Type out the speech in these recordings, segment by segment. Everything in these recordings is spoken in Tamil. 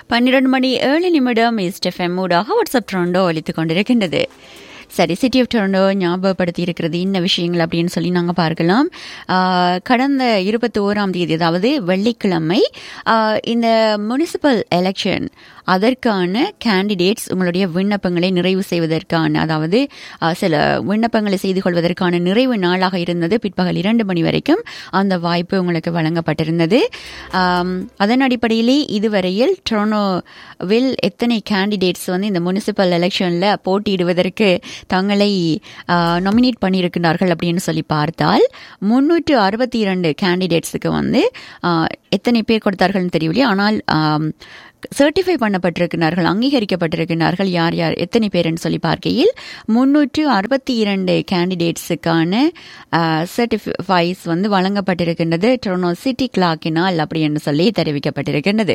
பன்னிரண்டு மணி ஏழு நிமிடம் ஈஸ்ட் எஃப்எம் ஊடாக வாட்ஸ்அப் ட்ரோண்டோ ஒலித்துக் கொண்டிருக்கின்றது சரி சிட்டி ஆஃப் டொரண்டோ ஞாபகப்படுத்தி இருக்கிறது என்ன விஷயங்கள் அப்படின்னு சொல்லி நாங்கள் பார்க்கலாம் ஆஹ், கடந்த இருபத்தி ஓராம் தேதி அதாவது வெள்ளிக்கிழமை ஆஹ், இந்த முனிசிபல் எலெக்ஷன் அதற்கான கேண்டிடேட்ஸ் உங்களுடைய விண்ணப்பங்களை நிறைவு செய்வதற்கான அதாவது ஆஹ், சில விண்ணப்பங்களை செய்து கொள்வதற்கான நிறைவு நாளாக இருந்தது பிற்பகல் இரண்டு மணி வரைக்கும் அந்த வாய்ப்பு உங்களுக்கு வழங்கப்பட்டிருந்தது ஆம், அதன் அடிப்படையிலே இதுவரையில் டொரனோவில் எத்தனை கேண்டிடேட்ஸ் வந்து இந்த முனிசிபல் எலெக்ஷனில் போட்டியிடுவதற்கு தங்களை நாமினேட் பண்ணியிருக்கிறார்கள் அப்படின்னு சொல்லி பார்த்தால் முன்னூற்று அறுபத்தி இரண்டு கேண்டிடேட்ஸுக்கு வந்து ஆ, எத்தனை பேர் கொடுத்தார்கள்னு தெரியவில்லை ஆனால் சர்டிஃபை பண்ணப்பட்டிருக்கிறார்கள் அங்கீகரிக்கப்பட்டிருக்கிறார்கள் யார் யார் எத்தனை பேர்னு சொல்லி பார்க்கையில் முன்னூற்று அறுபத்தி இரண்டு கேண்டிடேட்ஸுக்கான சர்டிஃபைஸ் வந்து வழங்கப்பட்டிருக்கின்றது டொரனோ சிட்டி கிளாக்கினால் அப்படி என்று சொல்லி தெரிவிக்கப்பட்டிருக்கின்றது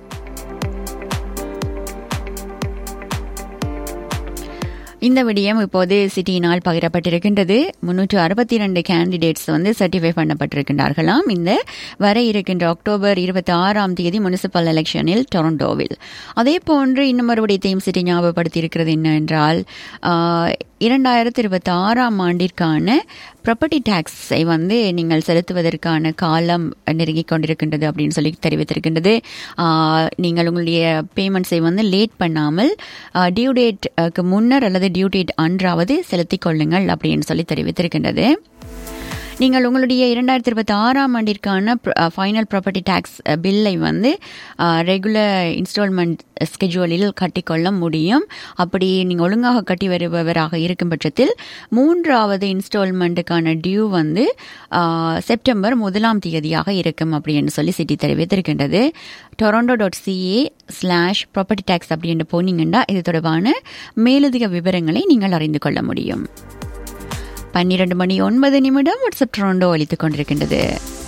இந்த விடயம் இப்போது சிட்டியினால் பகிரப்பட்டிருக்கின்றது முன்னூற்று அறுபத்தி இரண்டு கேண்டிடேட்ஸ் வந்து சர்டிஃபை பண்ணப்பட்டிருக்கின்றார்களாம் இந்த வர இருக்கின்ற அக்டோபர் இருபத்தி ஆறாம் தேதி முனிசிபல் எலெக்ஷனில் டொரண்டோவில் அதே போன்று இன்னும் ஒரு விடயத்தையும் சிட்டி ஞாபகப்படுத்தி இருக்கிறது என்னவென்றால் ஆஹ், இரண்டாயிரத்தி இருபத்தி ஆறாம் ஆண்டிற்கான ப்ராப்பர்ட்டி டேக்ஸை வந்து நீங்கள் செலுத்துவதற்கான காலம் நெருங்கிக் கொண்டிருக்கின்றது அப்படின்னு சொல்லி தெரிவித்திருக்கின்றது ஆஹ், நீங்கள் உங்களுடைய பேமெண்ட்ஸை வந்து லேட் பண்ணாமல் டியூ டேட்க்கு முன்னர் அல்லது டியூ டேட் அன்றாவது செலுத்திக் கொள்ளுங்கள் அப்படின்னு சொல்லி தெரிவித்திருக்கின்றது நீங்கள் உங்களுடைய இரண்டாயிரத்தி இருபத்தி ஆறாம் ஆண்டிற்கான ஃபைனல் ப்ராப்பர்ட்டி டேக்ஸ் பில்லை வந்து ரெகுலர் இன்ஸ்டால்மெண்ட் ஸ்கெட்யூலில் கட்டிக்கொள்ள முடியும் அப்படி நீங்கள் ஒழுங்காக கட்டி வருபவராக இருக்கும் பட்சத்தில் மூன்றாவது இன்ஸ்டால்மெண்ட்டுக்கான டியூ வந்து ஆ, செப்டம்பர் முதலாம் தேதியாக இருக்கும் அப்படின்னு சொல்லி சிட்டி தெரிவித்திருக்கின்றது Toronto dot CA slash property tax அப்படின்னு போனீங்கன்னா இது தொடர்பான மேலதிக விவரங்களை நீங்கள் அறிந்து கொள்ள முடியும் பன்னிரண்டு மணி ஒன்பது நிமிடம் வாட்ஸ்அப் ட்ரோண்டோ அளித்துக் கொண்டிருக்கின்றது